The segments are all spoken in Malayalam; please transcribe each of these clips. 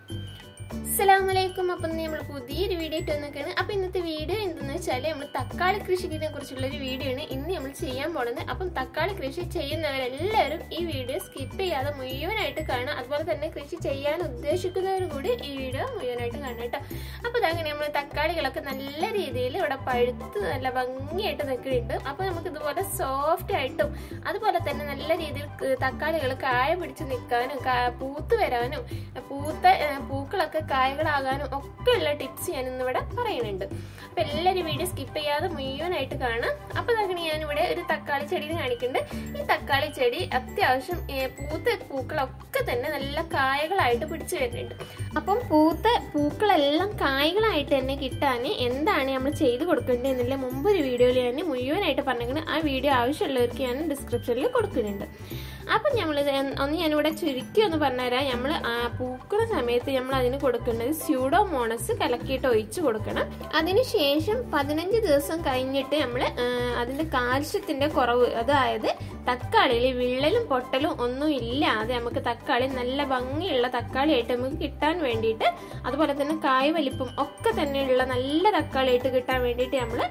അസ്സലാമലൈക്കും അപ്പം നമ്മൾ പുതിയൊരു വീഡിയോ ഇട്ട് വന്നിരിക്കുകയാണ് അപ്പം ഇന്നത്തെ വീഡിയോ എന്തെന്ന് വെച്ചാൽ നമ്മൾ തക്കാളി കൃഷിനെ കുറിച്ചുള്ള ഒരു വീഡിയോ ആണ് ഇന്ന് നമ്മൾ ചെയ്യാൻ പോണത് അപ്പം തക്കാളി കൃഷി ചെയ്യുന്നവരെല്ലാവരും ഈ വീഡിയോ സ്കിപ്പ് ചെയ്യാതെ മുഴുവനായിട്ട് കാണുക അതുപോലെ തന്നെ കൃഷി ചെയ്യാൻ ഉദ്ദേശിക്കുന്നവരും കൂടി ഈ വീഡിയോ മുഴുവനായിട്ട് കാണുക കേട്ടോ അപ്പോൾ അതങ്ങനെ നമ്മൾ തക്കാളികളൊക്കെ നല്ല രീതിയിൽ ഇവിടെ പഴുത്ത് നല്ല ഭംഗിയായിട്ട് നിൽക്കുന്നുണ്ട് അപ്പോൾ നമുക്ക് ഇതുപോലെ സോഫ്റ്റ് ആയിട്ടും അതുപോലെ തന്നെ നല്ല രീതിയിൽ ക- തക്കാളികൾ കായ പിടിച്ച് നിൽക്കാനും കാ- പൂത്ത് വരാനും പൂത്ത ഏഹ്, പൂക്കളൊക്കെ കായകളാകാനും ഒക്കെ ഉള്ള ടിപ്സ് ഞാൻ ഇന്നിവിടെ പറയുന്നുണ്ട് അപ്പൊ എല്ലാവരും വീഡിയോ സ്കിപ്പ് ചെയ്യാതെ മുഴുവനായിട്ട് കാണാം അപ്പൊ അങ്ങനെ ഞാനിവിടെ ഒരു തക്കാളി ചെടിയിൽ കാണിക്കുന്നുണ്ട് ഈ തക്കാളി ചെടി അത്യാവശ്യം ഏഹ്, പൂത്ത പൂക്കളൊക്കെ തന്നെ നല്ല കായകളായിട്ട് പിടിച്ചു വരുന്നുണ്ട് അപ്പം പൂത്ത പൂക്കളെല്ലാം കായകളായിട്ട് തന്നെ കിട്ടാൻ എന്താണ് നമ്മൾ ചെയ്ത് കൊടുക്കേണ്ടത് എന്നുള്ള മുമ്പ് ഒരു വീഡിയോയിൽ ഞാൻ മുഴുവനായിട്ട് പറഞ്ഞിരിക്കുന്നത് ആ വീഡിയോ ആവശ്യമുള്ളവർക്ക് ഞാൻ ഡിസ്ക്രിപ്ഷനിൽ കൊടുക്കുന്നുണ്ട് അപ്പം നമ്മൾ ഒന്ന് ഞാനിവിടെ ചുരുക്കി ഒന്ന് പറഞ്ഞുതരാം നമ്മൾ പൂക്കുന്ന സമയത്ത് നമ്മൾ അതിന് കൊടുക്കേണ്ടത് സ്യൂഡോമോണസ് കലക്കിയിട്ട് ഒഴിച്ച് കൊടുക്കണം അതിനുശേഷം പതിനഞ്ച് ദിവസം കഴിഞ്ഞിട്ട് നമ്മൾ അതിന്റെ കാൽസ്യത്തിന്റെ കുറവ് അതായത് തക്കാളിയിൽ വിള്ളലും പൊട്ടലും ഒന്നും ഇല്ലാതെ നമുക്ക് തക്കാളി നല്ല ഭംഗിയുള്ള തക്കാളിയായിട്ട് നമുക്ക് കിട്ടാൻ വേണ്ടിയിട്ട് അതുപോലെ തന്നെ കായ വലിപ്പം ഒക്കെ തന്നെയുള്ള നല്ല തക്കാളിയായിട്ട് കിട്ടാൻ വേണ്ടിയിട്ട് നമ്മൾ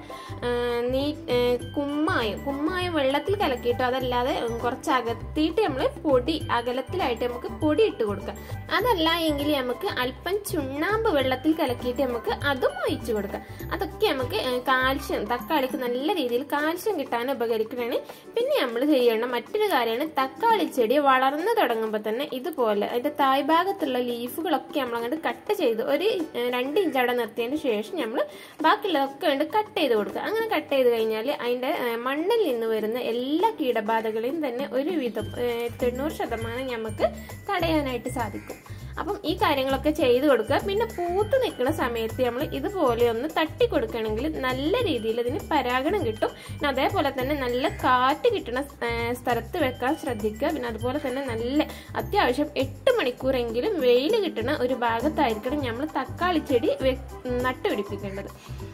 നീ ഏ, കുമ്മായം കുമ്മായം വെള്ളത്തിൽ കലക്കിയിട്ട് അതല്ലാതെ ഉം, കുറച്ച് അകത്തിയിട്ട് നമ്മൾ പൊടി അകലത്തിലായിട്ട് നമുക്ക് പൊടി ഇട്ട് കൊടുക്കാം അതല്ല എങ്കിൽ നമുക്ക് അല്പം ചുണ്ണാമ്പ് വെള്ളത്തിൽ കലക്കിയിട്ട് നമുക്ക് അതും ഒഴിച്ചു കൊടുക്കാം അതൊക്കെ നമുക്ക് ഏ, കാൽസ്യം തക്കാളിക്ക് നല്ല രീതിയിൽ കാൽസ്യം കിട്ടാൻ ഉപകരിക്കുന്നതാണ് പിന്നെ നമ്മൾ ചെയ്യേണ്ട മറ്റൊരു കാര്യമാണ് തക്കാളി ചെടി വളർന്നു തുടങ്ങുമ്പോൾ തന്നെ ഇതുപോലെ അതിന്റെ തായ്ഭാഗത്തുള്ള ലീഫുകളൊക്കെ നമ്മൾ അങ്ങോട്ട് കട്ട് ചെയ്ത് ഒരു ഏ, രണ്ട് ഇഞ്ച് അവിടെ നിർത്തിയതിന് ശേഷം നമ്മൾ ബാക്കിയുള്ളതൊക്കെ കണ്ട് കട്ട് ചെയ്ത് കൊടുക്കുക അങ്ങനെ കട്ട് ചെയ്ത് കഴിഞ്ഞാൽ അതിന്റെ ഏ, മണ്ണിൽ നിന്ന് വരുന്ന എല്ലാ കീടബാധകളെയും തന്നെ ഒരുവിധം ഏ, തൊണ്ണൂറ് ശതമാനം നമുക്ക് തടയാനായിട്ട് സാധിക്കും അപ്പം ഈ കാര്യങ്ങളൊക്കെ ചെയ്തു കൊടുക്കുക പിന്നെ പൂത്ത് നിൽക്കുന്ന സമയത്ത് നമ്മൾ ഇതുപോലെ ഒന്ന് തട്ടി കൊടുക്കുകയാണെങ്കിൽ നല്ല രീതിയിൽ ഇതിന് പരാഗണം കിട്ടും പിന്നെ അതേപോലെ തന്നെ നല്ല കാറ്റ് കിട്ടുന്ന ഏ, സ്ഥലത്ത് വെക്കാൻ ശ്രദ്ധിക്കുക പിന്നെ അതുപോലെ തന്നെ നല്ല അത്യാവശ്യം എട്ട് മണിക്കൂറെങ്കിലും വെയിൽ കിട്ടുന്ന ഒരു ഭാഗത്തായിരിക്കണം നമ്മൾ തക്കാളി ചെടി വെ- നട്ടുപിടിപ്പിക്കേണ്ടത്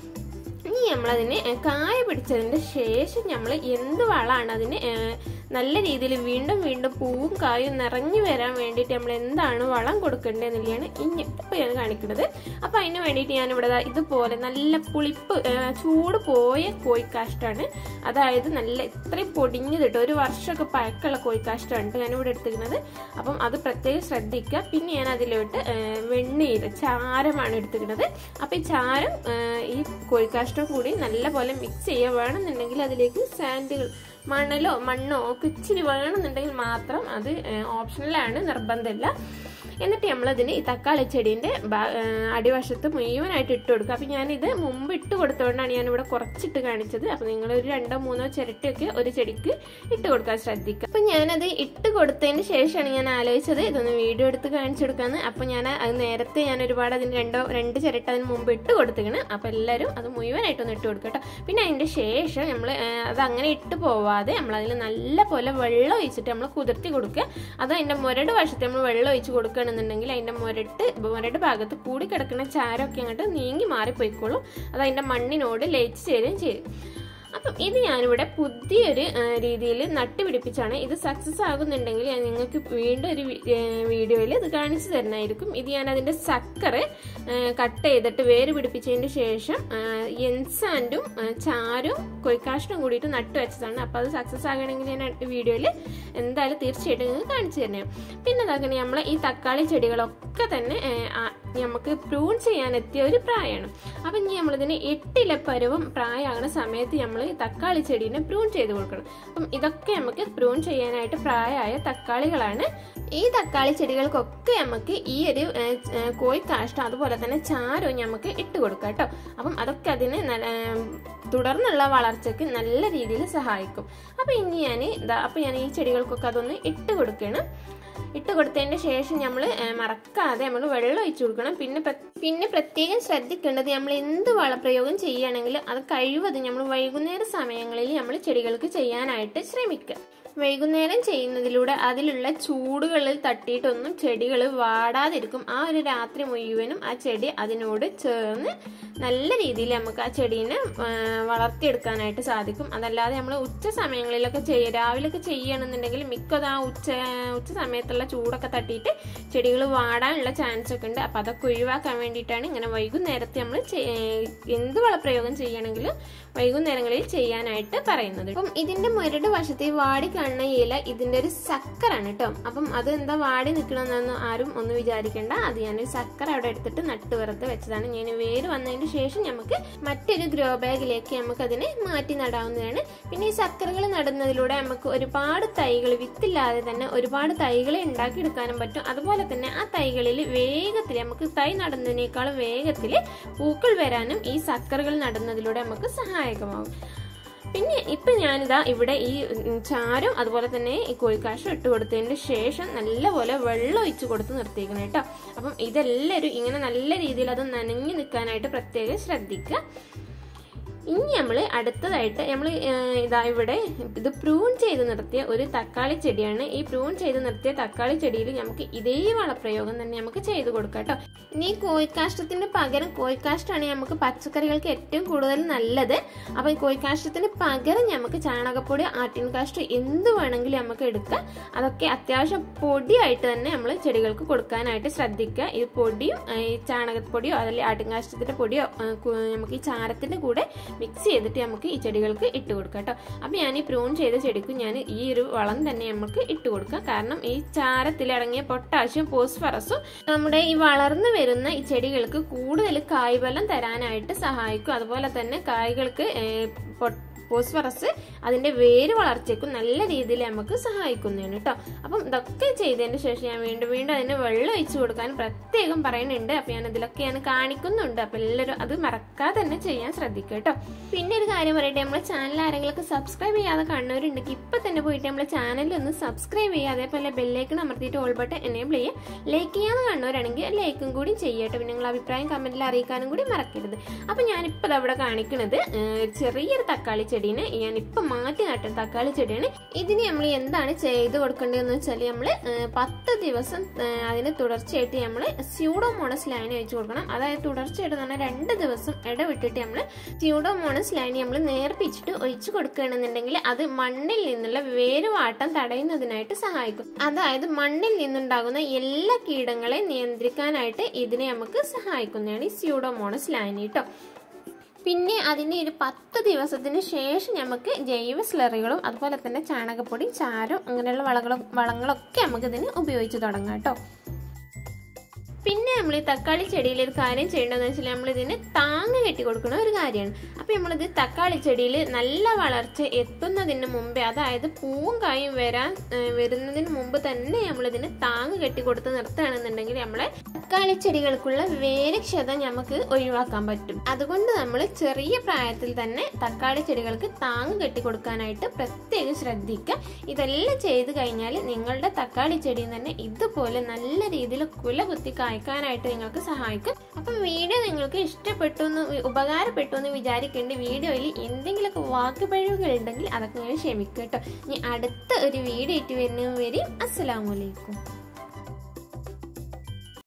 ഇനി നമ്മളതിന് കായ പിടിച്ചതിന്റെ ശേഷം നമ്മൾ എന്ത് വളമാണ് അതിന് ഏ, നല്ല രീതിയിൽ വീണ്ടും വീണ്ടും പൂവും കായും നിറഞ്ഞു വരാൻ വേണ്ടിയിട്ട് നമ്മൾ എന്താണ് വളം കൊടുക്കേണ്ടതെന്നുള്ളതാണ് ഇനി ഇപ്പോൾ ഞാൻ കാണിക്കുന്നത് അപ്പോൾ അതിന് വേണ്ടിയിട്ട് ഞാൻ ഇവിടെ ദാ ഇതുപോലെ നല്ല പുളിപ്പ് ഏ, ചൂട് പോയ കോഴിക്കാഷ്ടാണ് അതായത് നല്ല ഇത്രയും പൊടിഞ്ഞത് കേട്ടോ ഒരു വർഷമൊക്കെ പഴക്കമുള്ള കോഴിക്കാഷ്ടാണ് ട്ടോ ഞാനിവിടെ എടുത്തിരിക്കുന്നത് അപ്പം അത് പ്രത്യേകം ശ്രദ്ധിക്കുക പിന്നെ ഞാൻ അതിലോട്ട് ഏ, വെണ്ണീര് ചാരമാണ് എടുത്തിരിക്കുന്നത് അപ്പം ഈ ചാരം ഏ, ഈ കോഴിക്കാഷ്ടം കൂടി നല്ലപോലെ മിക്സ് ചെയ്യുക വേണമെന്നുണ്ടെങ്കിൽ അതിലേക്ക് സാൻഡുകൾ മണലോ മണ്ണോ ഒക്കെ ഇച്ചിരി വേണമെന്നുണ്ടെങ്കിൽ മാത്രം അത് ഓപ്ഷണലാണ് നിർബന്ധമില്ല എന്നിട്ട് നമ്മളതിന് ഈ തക്കാളി ചെടീൻ്റെ അടിവശത്ത് മുഴുവനായിട്ട് ഇട്ട് കൊടുക്കുക അപ്പം ഞാനിത് മുമ്പ് ഇട്ട് കൊടുത്തുകൊണ്ടാണ് ഞാനിവിടെ കുറച്ചിട്ട് കാണിച്ചത് അപ്പം നിങ്ങൾ ഒരു രണ്ടോ മൂന്നോ ചിരട്ടയൊക്കെ ഒരു ചെടിക്ക് ഇട്ട് കൊടുക്കാൻ ശ്രദ്ധിക്കുക അപ്പം ഞാനത് ഇട്ട് കൊടുത്തതിന് ശേഷമാണ് ഞാൻ ആലോചിച്ചത് ഇതൊന്ന് വീഡിയോ എടുത്ത് കാണിച്ചു കൊടുക്കാന്ന് അപ്പം ഞാൻ അത് നേരത്തെ ഞാൻ ഒരുപാട് അതിന് രണ്ടോ രണ്ട് ചിരട്ട അതിന് മുമ്പ് ഇട്ട് കൊടുത്തിങ്ങനെ അപ്പം എല്ലാവരും അത് മുഴുവനായിട്ടൊന്ന് ഇട്ട് കൊടുക്കുക കേട്ടോ പിന്നെ അതിൻ്റെ ശേഷം നമ്മൾ അത് അങ്ങനെ ഇട്ട് പോവാതെ നമ്മൾ അതിൽ നല്ല പോലെ വെള്ളം ഒഴിച്ചിട്ട് നമ്മൾ കുതിർത്തി കൊടുക്കുക അത് അതിൻ്റെ മുരട് വശത്ത് നമ്മൾ വെള്ളം ഒഴിച്ച് കൊടുക്കുകയാണെന്നുണ്ടെങ്കിൽ അതിൻ്റെ മുരട്ട് മുരട് ഭാഗത്ത് കൂടി കിടക്കുന്ന ചാരമൊക്കെ അങ്ങോട്ട് നീങ്ങി മാറിപ്പോയിക്കോളും അത് അതിൻ്റെ മണ്ണിനോട് ലയിച്ച് ചേരുകയും ചെയ്യും അപ്പം ഇത് ഞാനിവിടെ പുതിയൊരു രീതിയിൽ നട്ടുപിടിപ്പിച്ചാണ് ഇത് സക്സസ് ആകുന്നുണ്ടെങ്കിൽ ഞാൻ നിങ്ങൾക്ക് വീണ്ടും ഒരു വീഡിയോയിൽ ഇത് കാണിച്ചു തരുന്നതായിരിക്കും ഇത് ഞാൻ അതിൻ്റെ സക്കറ് കട്ട് ചെയ്തിട്ട് വേര് പിടിപ്പിച്ചതിന് ശേഷം എൻസാൻഡും ചാരും കൊയ്ക്കാഷ്ടം കൂടിയിട്ട് നട്ടു വെച്ചതാണ് അപ്പോൾ അത് സക്സസ് ആകണമെങ്കിൽ ഞാൻ വീഡിയോയിൽ എന്തായാലും തീർച്ചയായിട്ടും നിങ്ങൾക്ക് കാണിച്ചു തരുന്നതാണ് പിന്നെ അതാകണേ നമ്മൾ ഈ തക്കാളി ചെടികളൊക്കെ തന്നെ ഏ, ആ, നമുക്ക് പ്രൂൺ ചെയ്യാൻ എത്തിയ ഒരു പ്രായമാണ് അപ്പം ഇനി നമ്മളിതിന് എട്ടിലെ പരുവം പ്രായമാകുന്ന സമയത്ത് നമ്മൾ ഈ തക്കാളി ചെടീനെ പ്രൂൺ ചെയ്ത് കൊടുക്കണം അപ്പം ഇതൊക്കെ നമുക്ക് പ്രൂൺ ചെയ്യാനായിട്ട് പ്രായമായ തക്കാളികളാണ് ഈ തക്കാളി ചെടികൾക്കൊക്കെ നമുക്ക് ഈ ഒരു ഏ, ഏ, കോഴിക്കാഷ്ടം അതുപോലെ തന്നെ ചാരവും നമുക്ക് ഇട്ട് കൊടുക്കാം കേട്ടോ അപ്പം അതൊക്കെ അതിന് നല്ല ഏ, തുടർന്നുള്ള വളർച്ചയ്ക്ക് നല്ല രീതിയിൽ സഹായിക്കും അപ്പം ഇനി ഞാൻ ഇതാ അപ്പം ഞാൻ ഈ ചെടികൾക്കൊക്കെ അതൊന്ന് ഇട്ട് കൊടുക്കണം ഇട്ട് കൊടുത്തതിന് ശേഷം നമ്മൾ മറക്കാതെ നമ്മൾ വെള്ളം ഒഴിച്ചു കൊടുക്കണം പിന്നെ പ്ര- പിന്നെ പ്രത്യേകം ശ്രദ്ധിക്കേണ്ടത് നമ്മൾ എന്ത് വളപ്രയോഗം ചെയ്യുകയാണെങ്കിലും അത് കഴിവതും നമ്മൾ വൈകുന്നേര സമയങ്ങളിൽ നമ്മൾ ചെടികൾക്ക് ചെയ്യാനായിട്ട് ശ്രമിക്കുക വൈകുന്നേരം ചെയ്യുന്നതിലൂടെ അതിലുള്ള ചൂടുകളിൽ തട്ടിയിട്ടൊന്നും ചെടികൾ വാടാതിരിക്കും ആ ഒരു രാത്രി മുഴുവനും ആ ചെടി അതിനോട് ചേർന്ന് നല്ല രീതിയിൽ നമുക്ക് ആ ചെടീനെ ആ, വളർത്തിയെടുക്കാനായിട്ട് സാധിക്കും അതല്ലാതെ നമ്മൾ ഉച്ച സമയങ്ങളിലൊക്കെ ചെയ്യ രാവിലെയൊക്കെ ചെയ്യണമെന്നുണ്ടെങ്കിൽ മിക്കതും ആ ഉച്ച ഉച്ച സമയത്തുള്ള ചൂടൊക്കെ തട്ടിയിട്ട് ചെടികൾ വാടാനുള്ള ചാൻസ് ഒക്കെ ഉണ്ട് അപ്പം അതൊക്കെ ഒഴിവാക്കാൻ വേണ്ടിയിട്ടാണ് ഇങ്ങനെ വൈകുന്നേരത്തെ നമ്മൾ എന്ത് വളപ്രയോഗം ചെയ്യണമെങ്കിലും വൈകുന്നേരങ്ങളിൽ ചെയ്യാനായിട്ട് പറയുന്നത് അപ്പം ഇതിന്റെ മുരട് വശത്ത് ഈ വാടി കാണുന്ന ഇല ഇതിന്റെ ഒരു സക്കറാണ് കേട്ടോ അപ്പം അത് എന്താ വാടി നിൽക്കണമെന്നൊന്നും ആരും ഒന്നും വിചാരിക്കേണ്ട അത് ഞാനൊരു സക്കർ അവിടെ എടുത്തിട്ട് നട്ട് വെറുതെ വെച്ചതാണ് ഞാൻ വേര് വന്നതിന് ശേഷം നമുക്ക് മറ്റൊരു ഗ്രോ ബാഗിലേക്ക് നമുക്ക് അതിനെ മാറ്റി നടാവുന്നതാണ് പിന്നെ ഈ സക്കറുകൾ നടുന്നതിലൂടെ നമുക്ക് ഒരുപാട് തൈകൾ വിത്തില്ലാതെ തന്നെ ഒരുപാട് തൈകളെ ഉണ്ടാക്കിയെടുക്കാനും പറ്റും അതുപോലെ തന്നെ ആ തൈകളിൽ വേഗത്തിൽ നമുക്ക് തൈ നടുന്നതിനേക്കാളും വേഗത്തിൽ പൂക്കൾ വരാനും ഈ സക്കറുകൾ നടുന്നതിലൂടെ നമുക്ക് സഹായകമാകും പിന്നെ ഇപ്പൊ ഞാനിതാ ഇവിടെ ഈ ഉം, ചാരം അതുപോലെ തന്നെ ഈ കോഴിക്കാശം ഇട്ട് കൊടുത്തതിന് ശേഷം നല്ലപോലെ വെള്ളം ഒഴിച്ച് കൊടുത്ത് നിർത്തിയിരിക്കണം കേട്ടോ അപ്പം ഇതെല്ലാവരും ഇങ്ങനെ നല്ല രീതിയിൽ അത് നനഞ്ഞു നിൽക്കാനായിട്ട് പ്രത്യേകം ശ്രദ്ധിക്കുക ഇനി നമ്മൾ അടുത്തതായിട്ട് നമ്മൾ ഇതാ ഇവിടെ ഇത് പ്രൂൺ ചെയ്ത് നിർത്തിയ ഒരു തക്കാളി ചെടിയാണ് ഈ പ്രൂൺ ചെയ്ത് നിർത്തിയ തക്കാളി ചെടിയിൽ നമുക്ക് ഇതേ വളപ്രയോഗം തന്നെ നമുക്ക് ചെയ്ത് കൊടുക്കാം കേട്ടോ ഇനി ഈ കോഴിക്കാഷ്ടത്തിന് പകരം കോഴിക്കാഷ്ടമാണ് നമുക്ക് പച്ചക്കറികൾക്ക് ഏറ്റവും കൂടുതൽ നല്ലത് അപ്പൊ ഈ കോഴിക്കാഷ്ടത്തിന് പകരം നമുക്ക് ചാണകപ്പൊടി ആട്ടിൻ കാഷ്ടം എന്ത് വേണമെങ്കിലും നമുക്ക് എടുക്കാം അതൊക്കെ അത്യാവശ്യം പൊടിയായിട്ട് തന്നെ നമ്മൾ ചെടികൾക്ക് കൊടുക്കാനായിട്ട് ശ്രദ്ധിക്കുക ഈ പൊടിയും ആ, ഈ ചാണകപ്പൊടിയോ അതല്ലെങ്കിൽ ആട്ടിൻ കാഷ്ടത്തിന്റെ പൊടിയോ ആ, കു- നമുക്ക് ഈ ചാരത്തിന്റെ കൂടെ മിക്സ് ചെയ്തിട്ട് നമുക്ക് ഈ ചെടികൾക്ക് ഇട്ട് കൊടുക്കാം കേട്ടോ അപ്പം ഞാൻ ഈ പ്രൂൺ ചെയ്ത ചെടിക്ക് ഞാൻ ഈ ഒരു വളം തന്നെ നമുക്ക് ഇട്ട് കൊടുക്കാം കാരണം ഈ ചാരത്തിലടങ്ങിയ പൊട്ടാഷ്യം ഫോസ്ഫറസും നമ്മുടെ ഈ വളർന്നു വരുന്ന ഈ ചെടികൾക്ക് കൂടുതൽ കായ്ഫലം തരാനായിട്ട് സഹായിക്കും അതുപോലെ തന്നെ കായ്കൾക്ക് ഏർ, പൊ- ഫോസ്ഫറസ് അതിന്റെ വേര് വളർച്ചയ്ക്കും നല്ല രീതിയിൽ നമുക്ക് സഹായിക്കുന്നതാണ് കേട്ടോ അപ്പം ഇതൊക്കെ ചെയ്തതിന് ശേഷം ഞാൻ വീണ്ടും വീണ്ടും അതിന് വെള്ളം ഒഴിച്ചു കൊടുക്കാൻ പ്രത്യേകം പറയുന്നുണ്ട് അപ്പൊ ഞാൻ ഇതിലൊക്കെ ഞാൻ കാണിക്കുന്നുണ്ട് അപ്പൊ എല്ലാവരും അത് മറക്കാതെ തന്നെ ചെയ്യാൻ ശ്രദ്ധിക്കുക കേട്ടോ പിന്നെ ഒരു കാര്യം പറയട്ടെ നമ്മളെ ചാനൽ ആരെങ്കിലും സബ്സ്ക്രൈബ് ചെയ്യാതെ കാണുന്നവരുണ്ടെങ്കിൽ ഇപ്പൊ തന്നെ പോയിട്ട് നമ്മളെ ചാനലിൽ ഒന്ന് സബ്സ്ക്രൈബ് ചെയ്യുക അതേപോലെ ബെല്ലേക്കൺ അമർത്തിയിട്ട് ഓൾ ബട്ടൺ എനേബിൾ ചെയ്യുക ലൈക്ക് ചെയ്യാതെ കാണുന്നവരാണെങ്കിൽ ലൈക്കും കൂടി ചെയ്യട്ടെ പിന്നെ നിങ്ങൾ അഭിപ്രായം കമന്റിൽ അറിയിക്കാനും കൂടി മറക്കരുത് അപ്പൊ ഞാനിപ്പോൾ അവിടെ കാണിക്കുന്നത് ഏർ, ചെറിയൊരു തക്കാളി ചെടീനെ ഞാൻ ഇപ്പൊ മാറ്റി നട്ട തക്കാളി ചെടിയാണ് ഇതിന് നമ്മൾ എന്താണ് ചെയ്ത് കൊടുക്കേണ്ടതെന്ന് വെച്ചാൽ നമ്മൾ പത്ത് ദിവസം ഏർ, അതിന് തുടർച്ചയായിട്ട് നമ്മൾ സ്യൂഡോമോണസ് ലൈൻ ഒഴിച്ചു കൊടുക്കണം അതായത് തുടർച്ചയായിട്ട് തന്നെ രണ്ട് ദിവസം ഇടവിട്ടിട്ട് നമ്മൾ സ്യൂഡോമോണസ് ലൈൻ നമ്മൾ നേർപ്പിച്ചിട്ട് ഒഴിച്ചു കൊടുക്കുകയാണെന്നുണ്ടെങ്കിൽ അത് മണ്ണിൽ നിന്നുള്ള വേരുവാട്ടം തടയുന്നതിനായിട്ട് സഹായിക്കും അതായത് മണ്ണിൽ നിന്നുണ്ടാകുന്ന എല്ലാ കീടങ്ങളെ നിയന്ത്രിക്കാനായിട്ട് ഇതിനെ നമുക്ക് സഹായിക്കുന്നതാണ് ഈ സ്യൂഡോമോണസ് ലൈൻ കേട്ടോ പിന്നെ അതിന് ഒരു പത്ത് ദിവസത്തിന് ശേഷം നമുക്ക് ജൈവ സ്ലറികളും അതുപോലെ തന്നെ ചാണകപ്പൊടി ചാരം അങ്ങനെയുള്ള വളങ്ങളും വളങ്ങളൊക്കെ നമുക്ക് ഇതിന് ഉപയോഗിച്ച് തുടങ്ങാം കേട്ടോ പിന്നെ നമ്മൾ ഈ തക്കാളി ചെടിയിൽ ഒരു കാര്യം ചെയ്യേണ്ടതെന്ന് വെച്ചാൽ നമ്മൾ ഇതിന് താങ്ങ് കെട്ടി കൊടുക്കുന്ന ഒരു കാര്യമാണ് അപ്പൊ നമ്മളിത് തക്കാളി ചെടിയിൽ നല്ല വളർച്ച എത്തുന്നതിന് മുമ്പേ അതായത് പൂവും കായും വരാൻ ഏർ, വരുന്നതിന് മുമ്പ് തന്നെ നമ്മളിതിന് താങ്ങ് കെട്ടി കൊടുത്ത് നിർത്തുകയാണെന്നുണ്ടെങ്കിൽ നമ്മളെ തക്കാളി ചെടികൾക്കുള്ള വേരക്ഷത നമുക്ക് ഒഴിവാക്കാൻ പറ്റും അതുകൊണ്ട് നമ്മൾ ചെറിയ പ്രായത്തിൽ തന്നെ തക്കാളി ചെടികൾക്ക് താങ്ങ് കെട്ടി കൊടുക്കാനായിട്ട് പ്രത്യേകം ശ്രദ്ധിക്കുക ഇതെല്ലാം ചെയ്തു കഴിഞ്ഞാൽ നിങ്ങളുടെ തക്കാളി ചെടിയിൽ തന്നെ ഇതുപോലെ നല്ല രീതിയിൽ കുല കുത്തി കായ്ക്കാനായിട്ട് നിങ്ങൾക്ക് സഹായിക്കും അപ്പം വീഡിയോ നിങ്ങൾക്ക് ഇഷ്ടപ്പെട്ടു എന്ന് വി- ഉപകാരപ്പെട്ടു എന്ന് വിചാരിക്കേണ്ട വീഡിയോയിൽ എന്തെങ്കിലുമൊക്കെ വാക്കുപിഴവുകൾ ഉണ്ടെങ്കിൽ അതൊക്കെ ഞാൻ ക്ഷമിക്കും കേട്ടോ ഇനി അടുത്ത ഒരു വീഡിയോ ആയിട്ട് വരുന്നവരെയും അസ്സലാമലൈക്കും